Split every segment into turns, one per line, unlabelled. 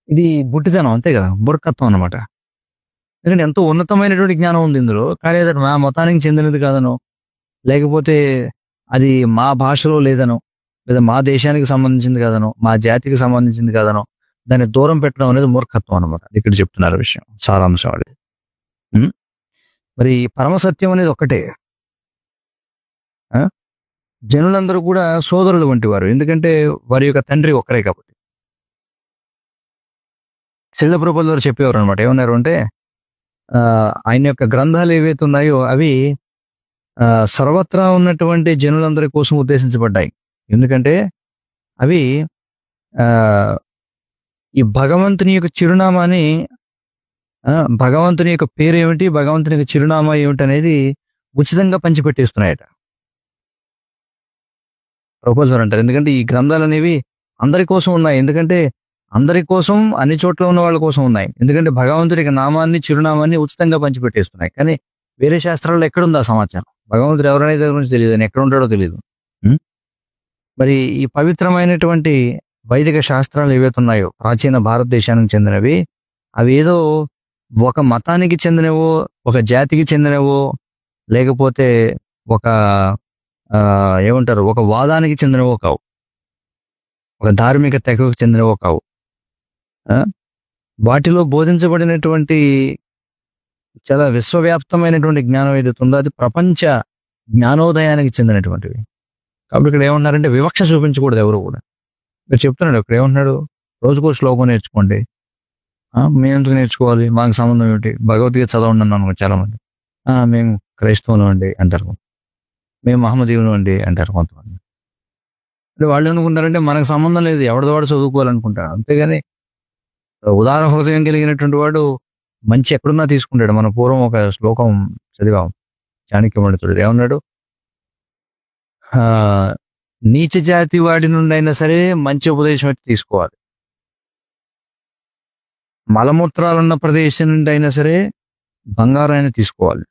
ఇది బుట్టితనం అంతే కదా బుర్కత్వం అన్నమాట ఎందుకంటే ఎంతో ఉన్నతమైనటువంటి జ్ఞానం ఉంది ఇందులో కానీ అది మా మతానికి చెందినది కాదనో లేకపోతే అది మా భాషలో లేదనో లేదా మా దేశానికి సంబంధించింది కాదనో మా జాతికి సంబంధించింది కాదనో దాన్ని దూరం పెట్టడం అనేది మూర్ఖత్వం అనమాట ఇక్కడ చెప్తున్నారు విషయం సారాంశం అది ఉం? మరి ఈ పరమసత్యం అనేది ఒక్కటే ఆ? జనులందరూ కూడా సోదరులు వంటి వారు ఎందుకంటే వారి యొక్క తండ్రి ఒక్కరే కాబట్టి శిల ప్రభుత్వ వారు చెప్పేవారు అనమాట ఏమన్నారు అంటే ఆ, ఆయన యొక్క గ్రంథాలు ఏవైతే ఉన్నాయో అవి ఆ, సర్వత్రా ఉన్నటువంటి జనులందరి కోసం ఉద్దేశించబడ్డాయి ఎందుకంటే అవి ఆ, ఈ భగవంతుని యొక్క చిరునామాని ఆ, భగవంతుని యొక్క పేరు ఏమిటి భగవంతుని యొక్క చిరునామా ఏమిటి అనేది ఉచితంగా పంచిపెట్టేస్తున్నాయట ప్రపోజల్ అంటారు ఎందుకంటే ఈ గ్రంథాలు అనేవి అందరి కోసం ఉన్నాయి ఎందుకంటే అందరి కోసం అన్ని చోట్ల ఉన్న వాళ్ళ కోసం ఉన్నాయి ఎందుకంటే భగవంతుడి యొక్క నామాన్ని చిరునామాన్ని ఉచితంగా పంచిపెట్టేస్తున్నాయి కానీ వేరే శాస్త్రాల్లో ఎక్కడుంది ఆ సమాచారం భగవంతుడు ఎవరనే దగ్గర గురించి తెలియదు ఆయన ఎక్కడ ఉంటాడో తెలియదు ఉం? మరి ఈ పవిత్రమైనటువంటి వైదిక శాస్త్రాలు ఏవైతే ఉన్నాయో ప్రాచీన భారతదేశానికి చెందినవి అవి ఏదో ఒక మతానికి చెందినవో ఒక జాతికి చెందినవో లేకపోతే ఒక ఆ, ఏమంటారు ఒక వాదానికి చెందినవో కావు ఒక ధార్మిక తెగకు చెందినవో కావు ఆ? వాటిలో బోధించబడినటువంటి చాలా విశ్వవ్యాప్తమైనటువంటి జ్ఞానం ఏదైతే ఉందో అది ప్రపంచ జ్ఞానోదయానికి చెందినటువంటివి కాబట్టి ఇక్కడ ఏమన్నారంటే వివక్ష చూపించకూడదు ఎవరు కూడా ఇక్కడ చెప్తున్నాడు ఇక్కడ ఏమంటున్నాడు రోజుకో శ్లోకం నేర్చుకోండి ఆ, మేము ఎందుకు నేర్చుకోవాలి మాకు సంబంధం ఏమిటి భగవద్గీత చదవండి అన్నాను చాలా మంది "ఆ, మేము క్రైస్తవులు అండి అంటారు మేము మహమ్మదీవులు అండి అంటారు కొంతమంది అంటే వాళ్ళు అనుకుంటారంటే మనకు సంబంధం లేదు ఎవరిదో వాడు చదువుకోవాలనుకుంటారు అంతేగాని ఉదాహరణ హృదయం కలిగినటువంటి వాడు మంచి ఎక్కడున్నా తీసుకుంటాడు మన పూర్వం ఒక శ్లోకం చదివాం చాణక్య పండితుడు ఏమన్నాడు ఆ, నీచ జాతి వాడి నుండి అయినా సరే మంచి ఉపదేశం అయితే తీసుకోవాలి మలమూత్రాలున్న ప్రదేశం నుండి అయినా సరే బంగారాన్ని తీసుకోవాలి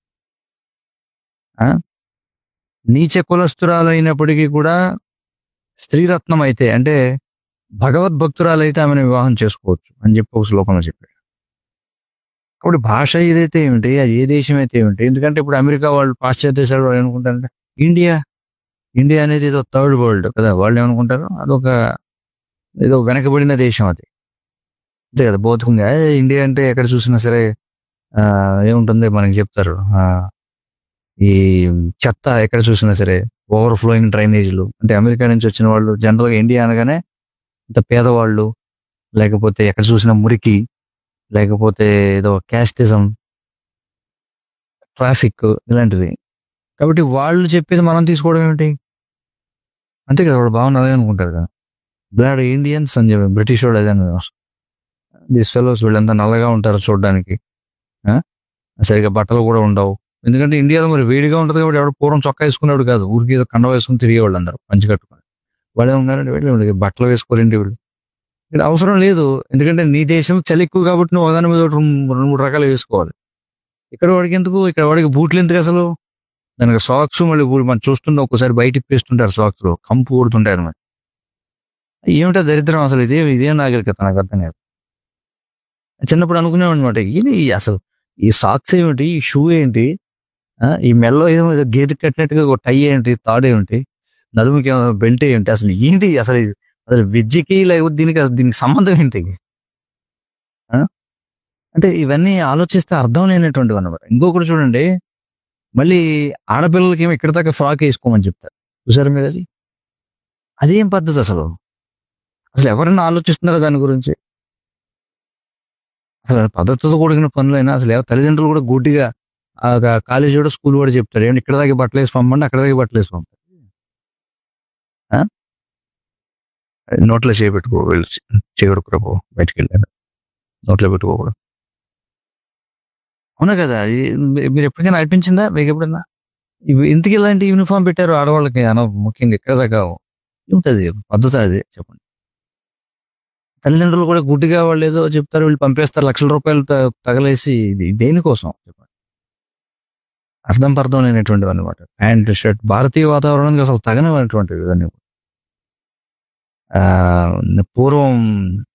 ఆ? నీచ కులస్తురాలైనప్పటికీ కూడా స్త్రీరత్నం అయితే అంటే భగవద్భక్తురాలైతే ఆమెను వివాహం చేసుకోవచ్చు అని చెప్పి ఒక శ్లోకంలో చెప్పాడు కాబట్టి భాష ఏదైతే ఏమిటి అది ఏ దేశం అయితే ఏమిటి ఎందుకంటే ఇప్పుడు అమెరికా వాళ్ళు పాశ్చాత్య దేశాలు వాళ్ళు ఏమనుకుంటారంటే ఇండియా ఇండియా అనేది ఏదో థర్డ్ వరల్డ్ కదా వాళ్ళు ఏమనుకుంటారు అదొక ఏదో వెనకబడిన దేశం అది అంతే కదా బౌద్ధికంగా "ఏ, ఇండియా అంటే ఎక్కడ చూసినా సరే ఆ, ఏముంటుంది మనకి చెప్తారు ఆ, ఈ చెత్త ఎక్కడ చూసినా సరే ఓవర్ ఫ్లోయింగ్ డ్రైనేజీలు అంటే అమెరికా నుంచి వచ్చిన వాళ్ళు జనరల్గా ఇండియా అనగానే ఇంత పేదవాళ్ళు లేకపోతే ఎక్కడ చూసినా మురికి లేకపోతే ఏదో క్యాస్టిజం ట్రాఫిక్ ఇలాంటివి కాబట్టి వాళ్ళు చెప్పేది మనం తీసుకోవడం ఏమిటి అంతే కదా వాళ్ళు బాగున్నారు అనుకుంటారు కదా బ్లాడ్ ఇండియన్స్ అని చెప్పి బ్రిటిష్ వాడు అదే దిస్ ఫెలోస్ వీళ్ళంతా నల్లగా ఉంటారు చూడడానికి ఆ? సరిగా బట్టలు కూడా ఉండవు ఎందుకంటే ఇండియాలో మరి వేడిగా ఉంటుంది కాబట్టి ఎవడు పూర్వం చొక్కా వేసుకునేవాడు కాదు ఊరికి ఏదో కండ వేసుకుని తిరిగేవాళ్ళు అందరూ పంచి కట్టుకుని వాళ్ళు ఏమన్నారంటే వీళ్ళు వీళ్ళకి బట్టలు వేసుకోరండి వీళ్ళు ఇక్కడ అవసరం లేదు ఎందుకంటే నీ దేశం చలి ఎక్కువ కాబట్టి నువ్వు ఒకదాని మీద ఒకటి రెండు రెండు మూడు రకాలు వేసుకోవాలి ఇక్కడ వాడికి ఎందుకు ఇక్కడ వాడికి బూట్లు ఎందుకు అసలు దానికి సాక్స్ మళ్ళీ బూట్లు మనం చూస్తుంటే ఒక్కసారి బయట ఇప్పేస్తుంటారు సాక్స్ కంపు కొడుతుంటారు మరి ఏమిటో దరిద్రం అసలు ఇదే ఇదేం నాగరికత నాకు అర్థం కాదు చిన్నప్పుడు అనుకునేవాడు అనమాట ఇది అసలు ఈ సాక్స్ ఏమిటి ఈ షూ ఏంటి ఆ, ఈ మెల్లో ఏమో ఏదో గేదె కట్టినట్టుగా ఒక టై ఏంటి తాడు ఏంటి నడుముకి ఏమో బెల్ట్ ఏంటి అసలు ఏంటి అసలు ఇది? అసలు విద్యకి లేకపోతే దీనికి అసలు దీనికి సంబంధం ఏంటి ఆ? అంటే ఇవన్నీ ఆలోచిస్తే అర్థం లేనటువంటివి అనమాట ఇంకొకటి చూడండి మళ్ళీ ఆడపిల్లలకి ఏమో ఇక్కడ దాకా ఫ్రాక్ వేసుకోమని చెప్తారు చూసారు మీరు అది అదేం పద్ధతి అసలు అసలు ఎవరైనా ఆలోచిస్తున్నారా దాని గురించి అసలు అది పద్ధతితో కూడిన పనులైనా అసలు ఎవరు తల్లిదండ్రులు కూడా గుడ్డిగా ఆ కాలేజీ కూడా స్కూల్ కూడా చెప్తారు ఏమంటే ఇక్కడ దాకా బట్టలు వేసి పంపండి అక్కడ దాకా బట్టలు వేసి పంపండి ఆ? నోట్లో చేపెట్టుకో వెళ్ళి చేపెట్టుకురా పో బయటికి వెళ్ళాను నోట్లో పెట్టుకోకూడదు అవునా కదా ఈ- మీరు ఎప్పటికైనా అనిపించిందా మీకు ఎప్పుడైనా ఇవి ఇంతకి ఇలాంటి యూనిఫామ్ పెట్టారు ఆడవాళ్ళకి అన ముఖ్యంగా ఎక్కడ దాకా ఉంటుంది పద్ధతి అది చెప్పండి తల్లిదండ్రులు కూడా గుడ్డిగా వాళ్ళు ఏదో చెప్తారు వీళ్ళు పంపేస్తారు లక్షల రూపాయలు త- తగలేసి ఇది దేనికోసం చెప్పండి అర్థం పర్థం లేనటువంటివి అనమాట ప్యాంట్ షర్ట్ భారతీయ వాతావరణానికి అసలు తగనటువంటివి ఇవన్నీ ఆ, పూర్వం